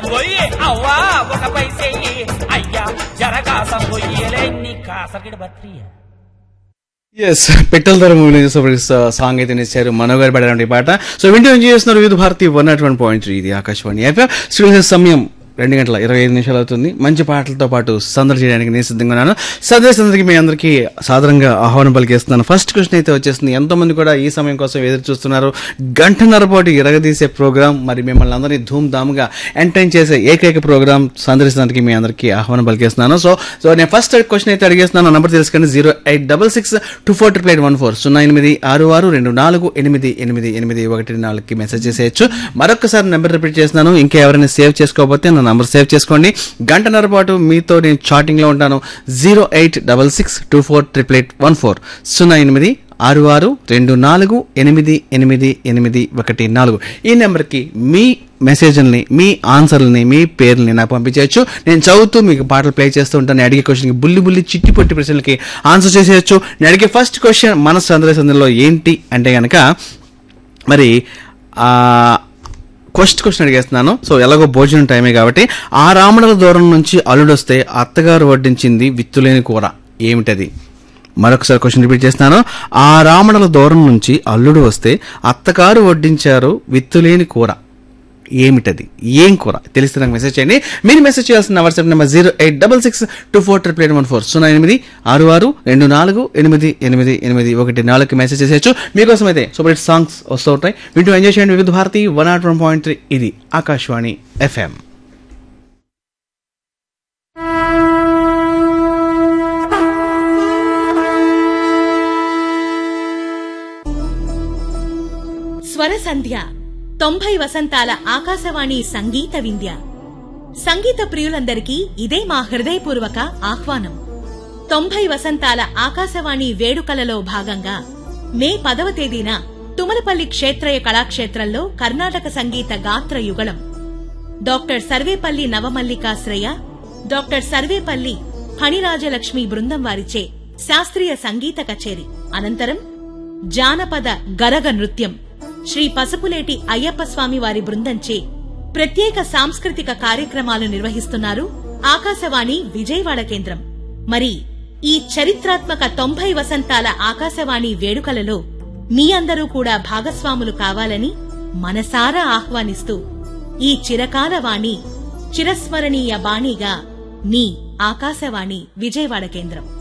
పోయి అవ్వా ఒక పైసేయి అయ్యా జరకాసం పోయేలే నీ కాసకిడి బత్రియ ఎస్ పెట్టల ధర మూవీ సాంగ్ అయితే ఇచ్చారు మనోగారు పడారండి ఈ పాట సో వింటూ ఎంజాయ్ చేస్తున్నారు Vividh Bharati one not one point ఇది ఆకాశవాణి ఎఫ్ఎం స్టూడియో సమయం రెండు గంటల ఇరవై ఐదు నిమిషాలు అవుతుంది మంచి పాటలతో పాటు సందడి చేయడానికి నేను సిద్ధంగా ఉన్నాను సందేశ సందరికి మీ అందరికీ సాధారణంగా ఆహ్వానం పలికేస్తున్నాను ఫస్ట్ క్వశ్చన్ అయితే వచ్చేస్తుంది ఎంతో మంది కూడా ఈ సమయం కోసం ఎదురు చూస్తున్నారు గంటన్నర పాటు ఎరగదీసే ప్రోగ్రామ్ మరి మిమ్మల్ని అందరినీ ధూమ్ ధామ్గా ఎంటర్టైన్ చేసే ఏకైక ప్రోగ్రామ్ సందర్శించడానికి మీ అందరికీ ఆహ్వానం పలికేస్తున్నాను సో సో నేను ఫస్ట్ క్వశ్చన్ అయితే అడిగేస్తున్నాను నంబర్ తెలుసుకోండి zero eight double six two four triple eight one four సున్నా ఎనిమిది ఆరు ఆరు రెండు నాలుగు ఎనిమిది ఎనిమిది ఎనిమిది ఒకటి నాలుగుకి మెసేజ్ చేసేయచ్చు మరొకసారి నెంబర్ రిపీట్ చేస్తున్నాను ఇంకా ఎవరైనా సేవ్ చేసుకోకపోతే నా నంబర్ సేవ్ చేసుకోండి గంటన్నర పాటు మీతో నేను చాటింగ్ లో ఉంటాను zero eight double six two four triple eight one four సున్నా ఎనిమిది ఆరు ఆరు రెండు నాలుగు ఎనిమిది ఎనిమిది ఎనిమిది ఒకటి నాలుగు ఈ నెంబర్కి మీ మెసేజ్ని మీ ఆన్సర్లని మీ పేర్లని నాకు పంపించవచ్చు నేను చదువుతూ మీకు పాటలు ప్లే చేస్తూ ఉంటాను నేను అడిగే క్వశ్చన్కి బుల్లి బుల్లి చిట్టి పొట్టి ప్రశ్నలకి ఆన్సర్ చేసేయచ్చు నేను అడిగే ఫస్ట్ క్వశ్చన్ మన సందర్శనలో ఏంటి అంటే కనుక మరి ఆ క్వశ్చన్ క్వశ్చన్ అడిగేస్తున్నాను సో ఎలాగో భోజనం టైమే కాబట్టి ఆ రామణల దూరం నుంచి అల్లుడొస్తే అత్తగారు వడ్డించింది విత్తులేని కూర ఏమిటది మరొకసారి క్వశ్చన్ రిపీట్ చేస్తున్నాను ఆ రామణల దూరం నుంచి అల్లుడు వస్తే అత్తగారు వడ్డించారు విత్తులేని కూర ఏమిటది ఏం కూర తెలిస్తే నాకు మెసేజ్ చేయండి మీరు మెసేజ్ చేయాల్సిన WhatsApp number zero eight double six two four triple eight one four సున్నా ఎనిమిది ఆరు ఆరు రెండు నాలుగు ఎనిమిది ఎనిమిది ఎనిమిది ఒకటి నాలుగుకి మెసేజ్ చేసేయచ్చు మీకోసం అయితే సూపర్ హిట్ సాంగ్స్ వస్తూ ఉంటాయి వింటూ ఎంజాయ్ చేయండి Vividh Bharati one not one point three ఇది ఆకాశవాణి ఎఫ్ఎం స్వర సంధ్య తొంభై వసంతాల ఆకాశవాణి సంగీత వింధ్య సంగీత ప్రియులందరికీ ఇదే మా హృదయపూర్వక ఆహ్వానం తొంభై వసంతాల ఆకాశవాణి వేడుకలలో భాగంగా మే పదవ తేదీన తుమలపల్లి క్షేత్రయ కళాక్షేత్రంలో కర్ణాటక సంగీత గాత్ర యుగళం డాక్టర్ సర్వేపల్లి నవమల్లికాశ్రయ డాక్టర్ సర్వేపల్లి ఫణిరాజలక్ష్మి బృందం వారిచే శాస్త్రీయ సంగీత కచేరి అనంతరం జానపద గరగ నృత్యం శ్రీ పసుపులేటి అయ్యప్ప స్వామి వారి బృందంచే ప్రత్యేక సాంస్కృతిక కార్యక్రమాలు నిర్వహిస్తున్నారు ఆకాశవాణి విజయవాడ కేంద్రం మరి ఈ చరిత్రాత్మక తొంభై వసంతాల ఆకాశవాణి వేడుకలలో మీ అందరూ కూడా భాగస్వాములు కావాలని మనసారా ఆహ్వానిస్తూ ఈ చిరకాల వాణి చిరస్మరణీయ బాణిగా మీ ఆకాశవాణి విజయవాడ కేంద్రం